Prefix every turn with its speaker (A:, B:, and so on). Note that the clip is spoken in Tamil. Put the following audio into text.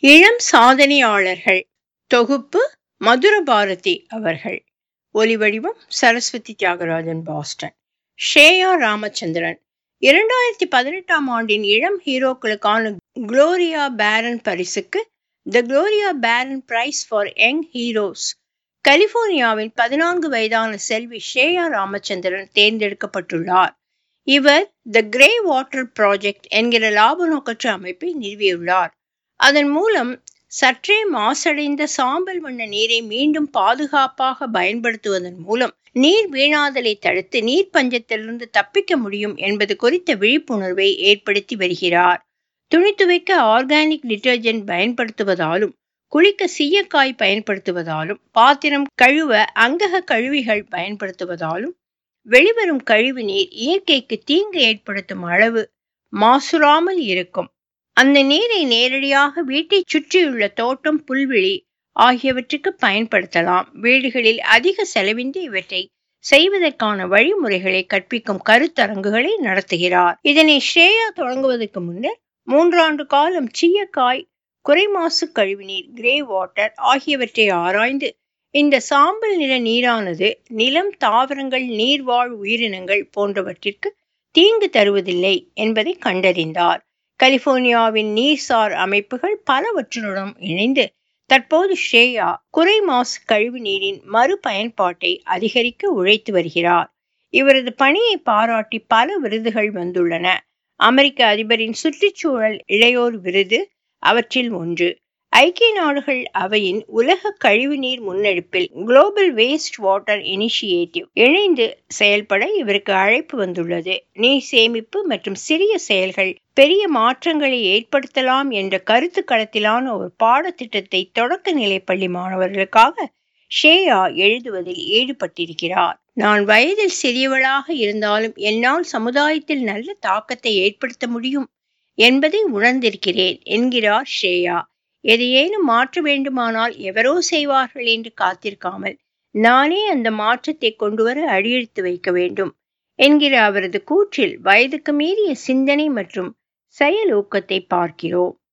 A: இளம் சாதனையாளர்கள் தொகுப்பு மதுர பாரதி அவர்கள் ஒலிவடிவம் சரஸ்வதி தியாகராஜன் பாஸ்டன் ஷேயா ராமச்சந்திரன் இரண்டாயிரத்தி பதினெட்டாம் ஆண்டின் இளம் ஹீரோக்களுக்கான குளோரியா பேரன் பரிசுக்கு the Gloria Barron prize for young heroes கலிபோர்னியாவின் பதினான்கு வயதான செல்வி ஷேயா ராமச்சந்திரன் தேர்ந்தெடுக்கப்பட்டுள்ளார் இவர் த கிரே வாட்டர் ப்ராஜெக்ட் என்கிற லாப நோக்கற்ற அமைப்பை நிறுவியுள்ளார் அதன் மூலம் சற்றே மாசடைந்த சாம்பல் வண்ண நீரை மீண்டும் பாதுகாப்பாக பயன்படுத்துவதன் மூலம் நீர் வீணாதலை தடுத்து நீர் பஞ்சத்திலிருந்து தப்பிக்க முடியும் என்பது குறித்த விழிப்புணர்வை ஏற்படுத்தி வருகிறார் துணி துவைக்க ஆர்கானிக் டிட்டர்ஜென்ட் பயன்படுத்துவதாலும் குளிக்க சீயக்காய் பயன்படுத்துவதாலும் பாத்திரம் கழுவ அங்கக கழுவிகள் பயன்படுத்துவதாலும் வெளிவரும் கழிவு நீர் இயற்கைக்கு தீங்கு ஏற்படுத்தும் அளவு மாசுறாமல் இருக்கும் அந்த நீரை நேரடியாக வீட்டை சுற்றியுள்ள தோட்டம் புல்வெளி ஆகியவற்றுக்கு பயன்படுத்தலாம் வீடுகளில் அதிக செலவின்றி இவற்றை செய்வதற்கான வழிமுறைகளை கற்பிக்கும் கருத்தரங்குகளை நடத்துகிறார் இதனை ஸ்ரேயா தொடங்குவதற்கு முன்னர் மூன்றாண்டு காலம் சீயக்காய் குறைமாசு கழிவுநீர் கிரே வாட்டர் ஆகியவற்றை ஆராய்ந்து இந்த சாம்பல் நிற நீரானது நிலம் தாவரங்கள் நீர்வாழ் உயிரினங்கள் போன்றவற்றிற்கு தீங்கு தருவதில்லை என்பதை கண்டறிந்தார் கலிபோர்னியாவின் நீர்சார் அமைப்புகள் பலவற்றுடன் இணைந்து தற்போது ஸ்ரேயா குறை மாசு கழிவு நீரின் மறுபயன்பாட்டை அதிகரிக்க உழைத்து வருகிறார் இவரது பணியை பாராட்டி பல விருதுகள் வந்துள்ளன அமெரிக்க அதிபரின் சுற்றுச்சூழல் இளையோர் விருது அவற்றில் ஒன்று ஐக்கிய நாடுகள் அவையின் உலக கழிவுநீர் முன்னெடுப்பில் குளோபல் வேஸ்ட் வாட்டர் இனிஷியேட்டிவ் இணைந்து செயல்பட இவருக்கு அழைப்பு வந்துள்ளது நீர் சேமிப்பு மற்றும் சிறிய செயல்கள் பெரிய மாற்றங்களை ஏற்படுத்தலாம் என்ற கருத்து களத்திலான ஒரு பாடத்திட்டத்தை தொடக்க நிலை பள்ளி மாணவர்களுக்காக ஷேயா எழுதுவதில் ஈடுபட்டிருக்கிறார் நான் வயதில் சிறியவளாக இருந்தாலும் என்னால் சமுதாயத்தில் நல்ல தாக்கத்தை ஏற்படுத்த முடியும் என்பதை உணர்ந்திருக்கிறேன் என்கிறார் ஷேயா எதையேனும் மாற்ற வேண்டுமானால் எவரோ செய்வார்கள் என்று காத்திருக்காமல் நானே அந்த மாற்றத்தை கொண்டுவர அடியெடுத்து வைக்க வேண்டும் என்கிற அவரது கூற்றில் வயதுக்கு மீறிய சிந்தனை மற்றும் செயலூக்கத்தை பார்க்கிறோம்